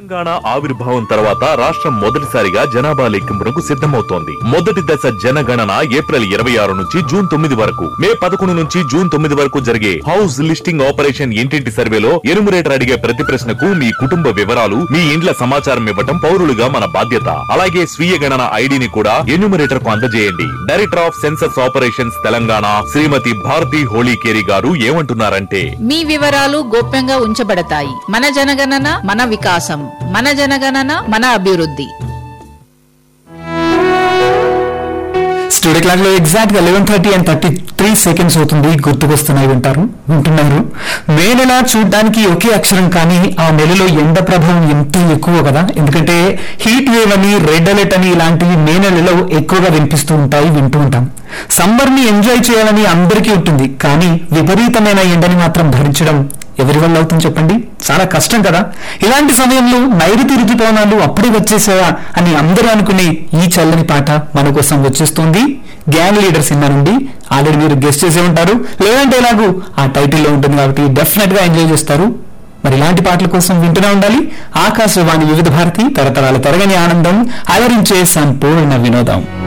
తెలంగాణ ఆవిర్భావం తర్వాత రాష్ట్రం మొదటిసారిగా జనాభా లెక్కింపునకు సిద్ధమవుతోంది మొదటి దశ జనగణన ఏప్రిల్ ఇరవై ఆరు నుంచి జూన్ తొమ్మిది వరకు మే పదకొండు నుంచి జూన్ తొమ్మిది వరకు జరిగే హౌస్ లిస్టింగ్ ఆపరేషన్ ఇంటింటి సర్వేలో ఎనుమరేటర్ అడిగే ప్రతి ప్రశ్నకు మీ కుటుంబ వివరాలు మీ ఇండ్ల సమాచారం ఇవ్వటం పౌరులుగా మన బాధ్యత అలాగే స్వీయ గణన ఐడిని కూడా ఎన్యూమరేటర్ కు అందజేయండి director of census operations Telangana Shrimati Bharathi Holikeri గారు ఏమంటున్నారంటే మీ వివరాలు గోప్యంగా ఉంచబడతాయి మన జనగణన మన వికాసం మన జనగణన మన అభివృద్ధి స్టూడియో క్లాక్ లో ఎగ్జాక్ట్ గా eleven thirty and thirty three seconds అవుతుంది గుర్తుకొస్తున్నాయి వింటారు వింటున్నారు మే నెల చూడడానికి ఒకే అక్షరం కానీ ఆ నెలలో ఎండ ప్రభావం ఎంతో ఎక్కువ కదా ఎందుకంటే హీట్ వేవ్ అని రెడ్ అలర్ట్ అని ఇలాంటివి మే నెలలో ఎక్కువగా వినిపిస్తూ ఉంటాయి వింటూ ఉంటాం సమ్మర్ ని ఎంజాయ్ చేయాలని అందరికీ ఉంటుంది కానీ విపరీతమైన ఎండని మాత్రం భరించడం ఎవరి వల్ల అవుతుంది చెప్పండి చాలా కష్టం కదా ఇలాంటి సమయంలో నైరుతి ఋతుపవనాలు అప్పుడే వచ్చేసాయా అని అందరూ అనుకునే ఈ చల్లని పాట మన కోసం వచ్చేస్తుంది గ్యాంగ్ లీడర్ సినిమా నుండి ఆల్రెడీ మీరు గెస్ట్ చేసే ఉంటారు లేదంటే ఎలాగూ ఆ టైటిల్లో ఉంటుంది కాబట్టి డెఫినెట్ గా ఎంజాయ్ చేస్తారు మరి ఇలాంటి పాటల కోసం వింటూనే ఉండాలి ఆకాశవాణి వివిధ భారతి తరతరాల తరగని ఆనందం అలరించే సంపూర్ణ వినోదం